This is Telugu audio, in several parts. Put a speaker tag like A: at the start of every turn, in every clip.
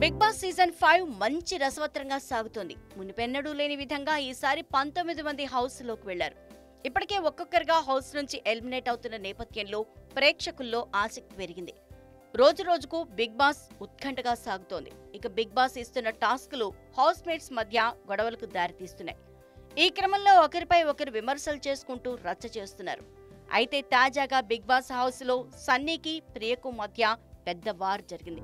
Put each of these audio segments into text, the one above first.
A: బిగ్ బాస్ సీజన్ ఫైవ్ మంచి రసవత్రంగా సాగుతోంది మునిపెన్నడూ లేని విధంగా ఈసారి పంతొమ్మిది మంది హౌస్ లోకి వెళ్లారు ఇప్పటికే ఒక్కొక్కరుగా హౌస్ నుంచి ఎలిమినేట్ అవుతున్న నేపథ్యంలో ప్రేక్షకుల్లో ఆసక్తి పెరిగింది రోజు రోజుకు బిగ్ బాస్ ఉత్కంఠగా సాగుతోంది ఇక బిగ్ బాస్ ఇస్తున్న టాస్క్లు హౌస్ మేట్స్ మధ్య గొడవలకు దారితీస్తున్నాయి ఈ క్రమంలో ఒకరిపై ఒకరు విమర్శలు చేసుకుంటూ రచ్చ చేస్తున్నారు అయితే తాజాగా బిగ్ బాస్ హౌస్ లో సన్నీకి ప్రియకు మధ్య పెద్ద వార్ జరిగింది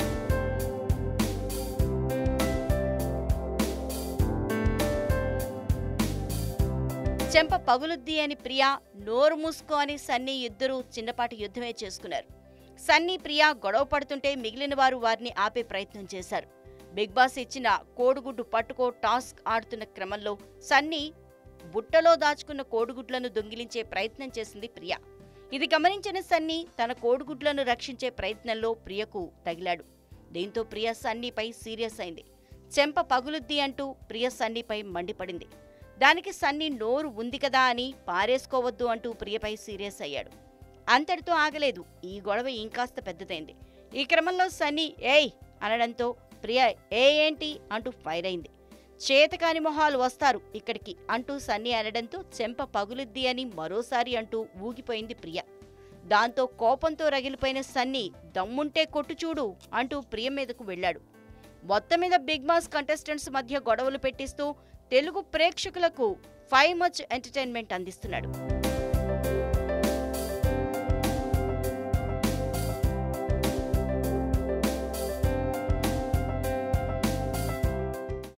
A: చెంప పగులుద్ది అని ప్రియా నోరు మూసుకో అని సన్నీ ఇద్దరూ చిన్నపాటి యుద్ధమే చేసుకున్నారు సన్నీ ప్రియా గొడవ పడుతుంటే మిగిలిన వారు వారిని ఆపే ప్రయత్నం చేశారు బిగ్ బాస్ ఇచ్చిన కోడిగుడ్డు పట్టుకో టాస్క్ ఆడుతున్న క్రమంలో సన్నీ బుట్టలో దాచుకున్న కోడిగుడ్లను దొంగిలించే ప్రయత్నం చేసింది ప్రియా ఇది గమనించిన సన్నీ తన కోడిగుడ్లను రక్షించే ప్రయత్నంలో ప్రియకు తగిలాడు దీంతో ప్రియ సన్నీపై సీరియస్ అయింది చెంప పగులుద్ది అంటూ ప్రియ సన్నీపై మండిపడింది దానికి సన్నీ నోరు ఉంది కదా అని పారేసుకోవద్దు అంటూ ప్రియపై సీరియస్ అయ్యాడు అంతటితో ఆగలేదు ఈ గొడవ ఇంకాస్త పెద్దదైంది ఈ క్రమంలో సన్నీ ఏయ్ అనడంతో ప్రియ ఏ ఏంటి అంటూ ఫైర్ అయింది చేతకాని మొహాలు వస్తారు ఇక్కడికి అంటూ సన్నీ అనడంతో చెంప పగులుద్ది అని మరోసారి అంటూ ఊగిపోయింది ప్రియ దాంతో కోపంతో రగిలిపోయిన సన్నీ దమ్ముంటే కొట్టు చూడు అంటూ ప్రియ మీదకు వెళ్ళాడు మొత్తం మీద బిగ్ బాస్ కంటెస్టెంట్స్ మధ్య గొడవలు పెట్టిస్తూ తెలుగు ప్రేక్షకులకు ఫైవ్ మచ్ ఎంటర్టైన్మెంట్ అందిస్తున్నాడు